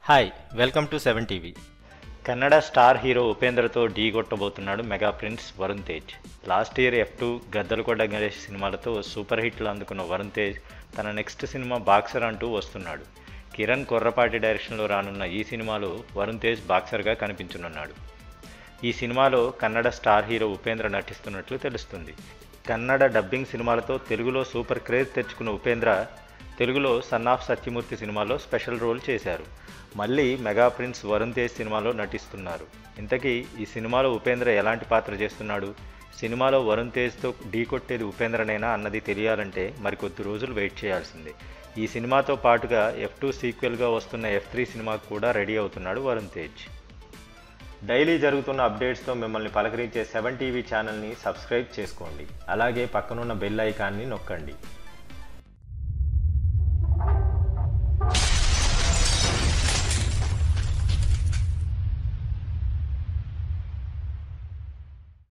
hi welcome to seven TV Kannada star hero ఉపేంద్రతో ఢీ కొట్టబోతున్నాడు mega prince Varun Tej last year F two Gaddalakonda Ganesh సినిమాలతో super హిట్లు అందుకున్న వరుణ్ తేజ్ తన నెక్స్ట్ సినిమా బాక్సర్ అంటూ వస్తున్నాడు కిరణ్ కొర్రపాటి డైరెక్షన్లో రానున్న ఈ సినిమాలో వరుణ్ తేజ్ బాక్సర్గా కనిపించనున్నాడు ఈ సినిమాలో కన్నడ స్టార్ హీరో ఉపేంద్ర నటిస్తున్నట్లు తెలుస్తుంది కన్నడ డబ్బింగ్ సినిమాలతో తెలుగులో సూపర్ క్రేజ్ తెచ్చుకున్న ఉపేంద్ర తెలుగులో సన్ ఆఫ్ సత్యమూర్తి సినిమాలో స్పెషల్ రోల్ చేశారు మళ్ళీ మెగా ప్రిన్స్ వరుణ్ తేజ్ సినిమాలో నటిస్తున్నారు ఇంతకీ ఈ సినిమాలో ఉపేంద్ర ఎలాంటి పాత్ర చేస్తున్నాడు సినిమాలో వరుణ్ తేజ్తో ఢీ కొట్టేది ఉపేంద్రనేనా అన్నది తెలియాలంటే మరికొద్ది రోజులు వెయిట్ చేయాల్సిందే ఈ సినిమాతో పాటుగా ఎఫ్ టూ సీక్వెల్గా వస్తున్న ఎఫ్ త్రీ సినిమాకు కూడా రెడీ అవుతున్నాడు వరుణ్ తేజ్ డైలీ జరుగుతున్న అప్డేట్స్తో మిమ్మల్ని పలకరించే సెవెన్ టీవీ ఛానల్ని సబ్స్క్రైబ్ చేసుకోండి అలాగే పక్కనున్న బెల్ ఐకాన్ని నొక్కండి